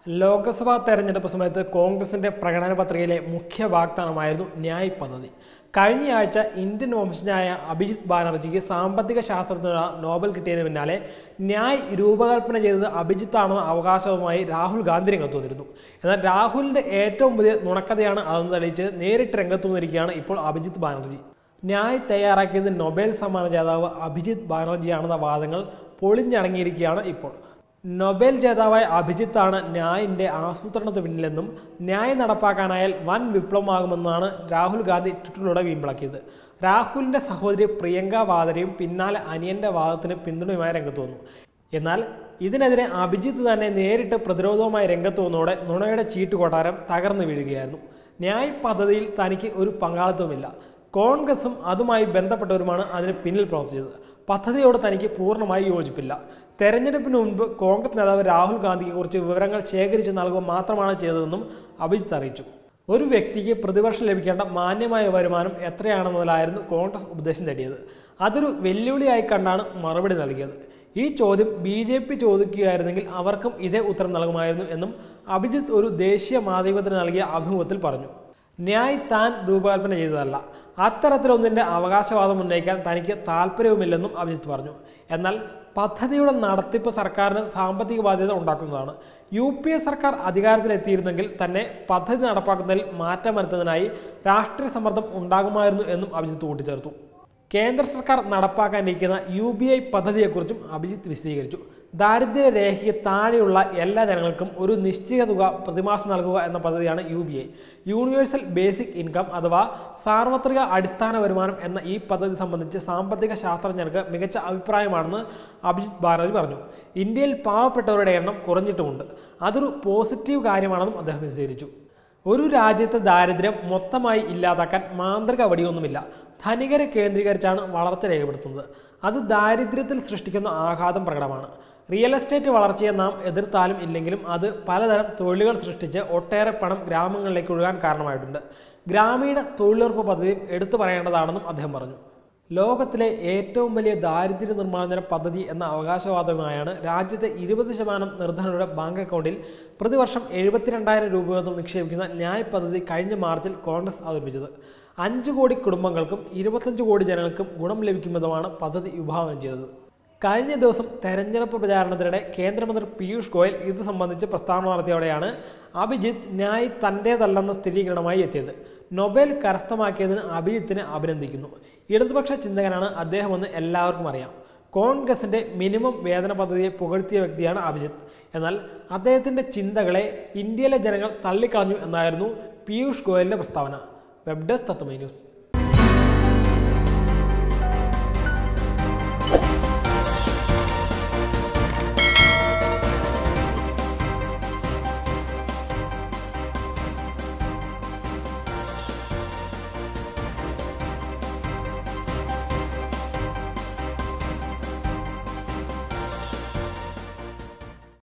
ലോക്സഭാ തെരഞ്ഞെടുപ്പ് സമയത്ത് കോൺഗ്രസിന്റെ പ്രകടന പത്രികയിലെ മുഖ്യ വാഗ്ദാനമായിരുന്നു ന്യായ് പദ്ധതി കഴിഞ്ഞയാഴ്ച ഇന്ത്യൻ വംശജനായ അഭിജിത് ബാനർജിക്ക് സാമ്പത്തിക ശാസ്ത്രത്തിനുള്ള നോബൽ കിട്ടിയതിന് പിന്നാലെ ന്യായ് രൂപകൽപ്പന ചെയ്തത് അഭിജിത്താണെന്ന അവകാശവുമായി രാഹുൽ ഗാന്ധി രംഗത്ത് വന്നിരുന്നു എന്നാൽ രാഹുലിന്റെ ഏറ്റവും പുതിയ നുണക്കഥയാണ് അതെന്ന് തെളിയിച്ച് നേരിട്ട് രംഗത്ത് വന്നിരിക്കുകയാണ് ഇപ്പോൾ അഭിജിത്ത് ബാനർജി ന്യായ് തയ്യാറാക്കിയത് നൊബേൽ സമ്മാന ജേതാവ് അഭിജിത്ത് ബാനർജിയാണെന്ന വാദങ്ങൾ പൊളിഞ്ഞടങ്ങിയിരിക്കുകയാണ് ഇപ്പോൾ നൊബേൽ ജേതാവായ അഭിജിത്താണ് ന്യായിന്റെ ആസൂത്രണത്തിന് പിന്നിലെന്നും ന്യായ് നടപ്പാക്കാനായാൽ വൻ വിപ്ലവമാകുമെന്നാണ് രാഹുൽ ഗാന്ധി ട്വിറ്ററിലൂടെ വീമ്പിളക്കിയത് രാഹുലിന്റെ സഹോദരി പ്രിയങ്ക വാദരയും പിന്നാലെ അനിയന്റെ വാദത്തിന് പിന്തുണയുമായി രംഗത്ത് വന്നു എന്നാൽ ഇതിനെതിരെ അഭിജിത്ത് തന്നെ നേരിട്ട് പ്രതിരോധവുമായി രംഗത്ത് വന്നതോടെ നുണയുടെ ചീട്ട് കൊട്ടാരം തകർന്നു വീഴുകയായിരുന്നു ന്യായ് പദ്ധതിയിൽ തനിക്ക് ഒരു പങ്കാളിത്തവുമില്ല കോൺഗ്രസും അതുമായി ബന്ധപ്പെട്ടവരുമാണ് അതിന് പിന്നിൽ പ്രവർത്തിച്ചത് പദ്ധതിയോട് തനിക്ക് പൂർണ്ണമായി യോജിപ്പില്ല തെരഞ്ഞെടുപ്പിന് മുൻപ് കോൺഗ്രസ് നേതാവ് രാഹുൽ ഗാന്ധിയെ കുറിച്ച് വിവരങ്ങൾ ശേഖരിച്ച് നൽകുക മാത്രമാണ് ചെയ്തതെന്നും അഭിജിത്ത് അറിയിച്ചു ഒരു വ്യക്തിക്ക് പ്രതിവർഷം ലഭിക്കേണ്ട മാന്യമായ വരുമാനം എത്രയാണെന്നതിലായിരുന്നു കോൺഗ്രസ് ഉപദേശം തേടിയത് അതൊരു വെല്ലുവിളിയായി കണ്ടാണ് മറുപടി നൽകിയത് ഈ ചോദ്യം ബി ജെ പി ചോദിക്കുകയായിരുന്നെങ്കിൽ അവർക്കും ഇതേ ഉത്തരം നൽകുമായിരുന്നു എന്നും അഭിജിത്ത് ഒരു ദേശീയ മാധ്യമത്തിന് നൽകിയ അഭിമുഖത്തിൽ പറഞ്ഞു ന്യായ് താൻ രൂപകൽപ്പന ചെയ്തതല്ല അത്തരത്തിലൊന്നിൻ്റെ അവകാശവാദം ഉന്നയിക്കാൻ തനിക്ക് താല്പര്യവുമില്ലെന്നും അഭിജിത്ത് പറഞ്ഞു എന്നാൽ പദ്ധതിയുടെ നടത്തിപ്പ് സർക്കാരിന് സാമ്പത്തിക ബാധ്യത ഉണ്ടാക്കുന്നതാണ് യു പി എ സർക്കാർ അധികാരത്തിലെത്തിയിരുന്നെങ്കിൽ തന്നെ പദ്ധതി നടപ്പാക്കുന്നതിൽ മാറ്റം വരുത്തുന്നതിനായി രാഷ്ട്രീയ സമ്മർദ്ദം ഉണ്ടാകുമായിരുന്നു എന്നും അഭിജിത്ത് കൂട്ടിച്ചേർത്തു കേന്ദ്ര സർക്കാർ നടപ്പാക്കാനിരിക്കുന്ന യു ബി ഐ പദ്ധതിയെക്കുറിച്ചും അഭിജിത്ത് വിശദീകരിച്ചു ദാരിദ്ര്യരേഖയ്ക്ക് താഴെയുള്ള എല്ലാ ജനങ്ങൾക്കും ഒരു നിശ്ചിത തുക പ്രതിമാസം നൽകുക എന്ന പദ്ധതിയാണ് U B I universal basic income അഥവാ സാർവത്രിക അടിസ്ഥാന വരുമാനം എന്ന ഈ പദ്ധതി സംബന്ധിച്ച് സാമ്പത്തിക ശാസ്ത്രജ്ഞർക്ക് മികച്ച അഭിപ്രായമാണെന്ന് അഭിജിത് ബാനർജി പറഞ്ഞു ഇന്ത്യയിൽ പാവപ്പെട്ടവരുടെ എണ്ണം കുറഞ്ഞിട്ടുമുണ്ട് അതൊരു പോസിറ്റീവ് കാര്യമാണെന്നും അദ്ദേഹം വിശദീകരിച്ചു ഒരു രാജ്യത്തെ ദാരിദ്ര്യം മൊത്തമായി ഇല്ലാതാക്കാൻ മാന്ത്രിക വടിയൊന്നുമില്ല ധനികരെ കേന്ദ്രീകരിച്ചാണ് വളർച്ച രേഖപ്പെടുത്തുന്നത് അത് ദാരിദ്ര്യത്തിൽ സൃഷ്ടിക്കുന്ന ആഘാതം പ്രകടമാണ് റിയൽ എസ്റ്റേറ്റ് വളർച്ചയെ നാം എതിർത്താലും ഇല്ലെങ്കിലും അത് പലതരം തൊഴിലുകൾ സൃഷ്ടിച്ച് ഒട്ടേറെ പണം ഗ്രാമങ്ങളിലേക്ക് ഒഴുകാൻ കാരണമായിട്ടുണ്ട് ഗ്രാമീണ തൊഴിലുറപ്പ് പദ്ധതിയും എടുത്തു പറയേണ്ടതാണെന്നും അദ്ദേഹം പറഞ്ഞു ലോകത്തിലെ ഏറ്റവും വലിയ ദാരിദ്ര്യ നിർമ്മാർജ്ജന പദ്ധതി എന്ന അവകാശവാദവുമായാണ് രാജ്യത്തെ ഇരുപത് ശതമാനം നിർധനരുടെ ബാങ്ക് അക്കൗണ്ടിൽ പ്രതിവർഷം എഴുപത്തിരണ്ടായിരം രൂപ വീതം നിക്ഷേപിക്കുന്ന ന്യായ് പദ്ധതി കഴിഞ്ഞ മാർച്ചിൽ കോൺഗ്രസ് അവതരിപ്പിച്ചത് അഞ്ച് കോടി കുടുംബങ്ങൾക്കും ഇരുപത്തഞ്ച് കോടി ജനങ്ങൾക്കും ഗുണം ലഭിക്കുമെന്നുമാണ് പദ്ധതി വിഭാവനം ചെയ്തത് കഴിഞ്ഞ ദിവസം തെരഞ്ഞെടുപ്പ് പ്രചാരണത്തിനിടെ കേന്ദ്രമന്ത്രി പീയൂഷ് ഗോയൽ ഇത് സംബന്ധിച്ച് പ്രസ്താവന നടത്തിയോടെയാണ് അഭിജിത്ത് ന്യായ് തൻ്റേതല്ലെന്ന സ്ഥിരീകരണമായി എത്തിയത് നൊബേൽ കരസ്ഥമാക്കിയതിന് അഭിജിത്തിനെ അഭിനന്ദിക്കുന്നു ഇടതുപക്ഷ ചിന്തകനാണ് അദ്ദേഹമെന്ന് എല്ലാവർക്കും അറിയാം കോൺഗ്രസിന്റെ മിനിമം വേതന പദ്ധതിയെ പുകഴ്ത്തിയ വ്യക്തിയാണ് അഭിജിത്ത് എന്നാൽ അദ്ദേഹത്തിന്റെ ചിന്തകളെ ഇന്ത്യയിലെ ജനങ്ങൾ തള്ളിക്കളഞ്ഞു എന്നായിരുന്നു പീയൂഷ് ഗോയലിന്റെ പ്രസ്താവന വെബ് ഡെസ്ക് തത്വമൈ ന്യൂസ്